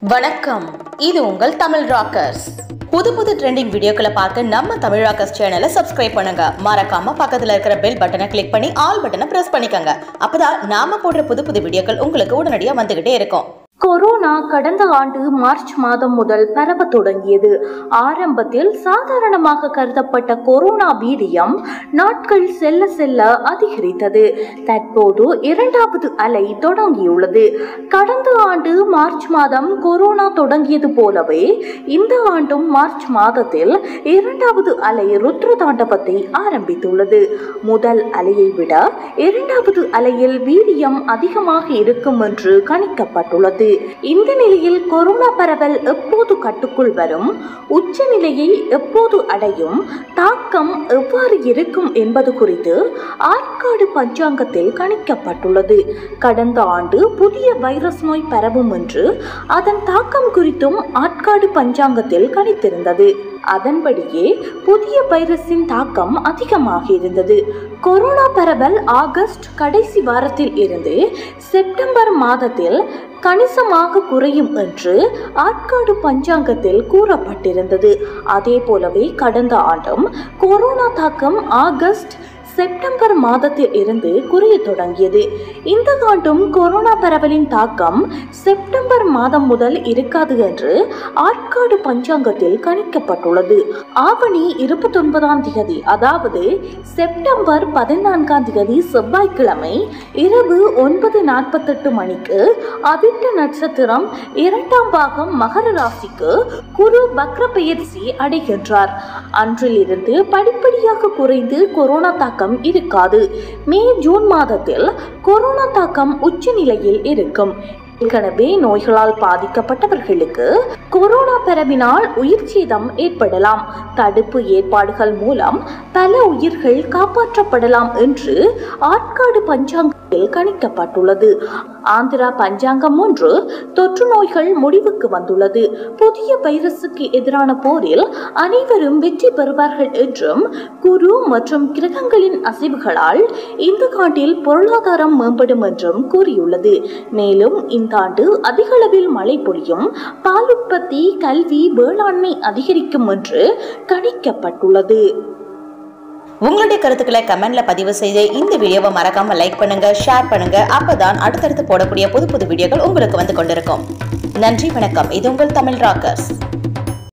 வணக்கம் இது உங்கள் தமிழ் ராக்கர்ஸ் புது புது ட்ரெண்டிங் வீடியோக்களை பார்க்க நம்ம தமிழ் ராக்கர்ஸ் சேனலை சப்ஸ்கிரைப் பண்ணுங்க மறக்காம பக்கத்துல இருக்கிற பெல் பட்டனை கிளிக் பண்ணி ஆல் பட்டனை பிரஸ் பண்ணிக்கோங்க அப்பதான் நாம போடுற புது புது வீடியோக்கள் உங்களுக்கு உடனடியாக வந்துகிட்டே இருக்கும் கொரோனா கடந்த ஆண்டு மார்ச் மாதம் முதல் பரவ தொடங்கியது ஆரம்பத்தில் சாதாரணமாக கருதப்பட்ட கொரோனா வீரியம் நாட்கள் செல்ல செல்ல அதிகரித்தது தற்போது இரண்டாவது அலை தொடங்கியுள்ளது கடந்த ஆண்டு மார்ச் மாதம் கொரோனா தொடங்கியது போலவே இந்த ஆண்டும் மார்ச் மாதத்தில் இரண்டாவது அலை ருத்ர தாண்டவத்தை ஆரம்பித்துள்ளது முதல் அலையை விட இரண்டாவது அலையில் வீரியம் அதிகமாக இருக்கும் என்று கணிக்கப்பட்டுள்ளது இந்த நிலையில் கொரோனா பரவல் எப்போது கட்டுக்குள் வரும் உச்ச நிலையை எப்போது அடையும் தாக்கம் எவ்வாறு இருக்கும் என்பது குறித்து ஆற்காடு பஞ்சாங்கத்தில் கணிக்கப்பட்டுள்ளது கடந்த ஆண்டு புதிய வைரஸ் நோய் பரவும் என்று அதன் தாக்கம் குறித்தும் ஆற்காடு பஞ்சாங்கத்தில் கணித்திருந்தது அதன்படியே புதிய வைரஸின் தாக்கம் அதிகமாக இருந்தது கொரோனா பரவல் ஆகஸ்ட் கடைசி வாரத்தில் இருந்து செப்டம்பர் மாதத்தில் கணிசமாக குறையும் என்று ஆற்காடு பஞ்சாங்கத்தில் கூறப்பட்டிருந்தது அதே போலவே கடந்த ஆண்டும் கொரோனா தாக்கம் ஆகஸ்ட் செப்டம்பர் மாதத்தில் இருந்து குறைய தொடங்கியது இந்த ஆண்டும் கொரோனா பரவலின் தாக்கம் செப்டம்பர் மாதம் முதல் இருக்காது என்று ஆற்காடு பஞ்சாங்கத்தில் கணிக்கப்பட்டுள்ளது ஆவணி இருபத்தி ஒன்பதாம் தேதி அதாவது செப்டம்பர் பதினான்காம் தேதி செவ்வாய்க்கிழமை இரவு ஒன்பது நாற்பத்தெட்டு மணிக்கு அதிர்ஷ்ட நட்சத்திரம் இரண்டாம் பாகம் மகர ராசிக்கு குரு வக்ர பெயர்ச்சி அடைகின்றார் அன்றிலிருந்து படிப்படியாக குறைந்து கொரோனா தாக்கம் தாக்கம் இருக்காது மே ஜூன் மாதத்தில் கொரோனா தாக்கம் உச்ச நிலையில் இருக்கும் ஏற்கனவே நோய்களால் பாதிக்கப்பட்டவர்களுக்கு கொரோனா பரவினால் உயிர் சேதம் ஏற்படலாம் தடுப்பு ஏற்பாடுகள் மூலம் பல உயிர்கள் காப்பாற்றப்படலாம் என்று ஆற்காடு பஞ்சாங்கத்தில் கணிக்கப்பட்டுள்ளது ஆந்திரா பஞ்சாங்கம் ஒன்று தொற்று நோய்கள் முடிவுக்கு வந்துள்ளது புதிய வைரசுக்கு எதிரான போரில் அனைவரும் வெற்றி பெறுவார்கள் என்றும் குரு மற்றும் கிரகங்களின் அசைவுகளால் இந்த ஆண்டில் பொருளாதாரம் மேம்படும் என்றும் கூறியுள்ளது மேலும் இந்த ஆண்டு அதிக அளவில் மழை பொழியும் பால் உற்பத்தி கல்வி வேளாண்மை அதிகரிக்கும் என்று கணிக்கப்பட்டுள்ளது உங்களுடைய கருத்துக்களை கமெண்ட்ல பதிவு செய்து இந்த வீடியோவை மறக்காம லைக் பண்ணுங்க ஷேர் பண்ணுங்க அப்பதான் அடுத்தடுத்து போடக்கூடிய புது புது வீடியோக்கள் உங்களுக்கு வந்து கொண்டிருக்கும் நன்றி வணக்கம் இது உங்கள் தமிழ் ராக்கர்ஸ்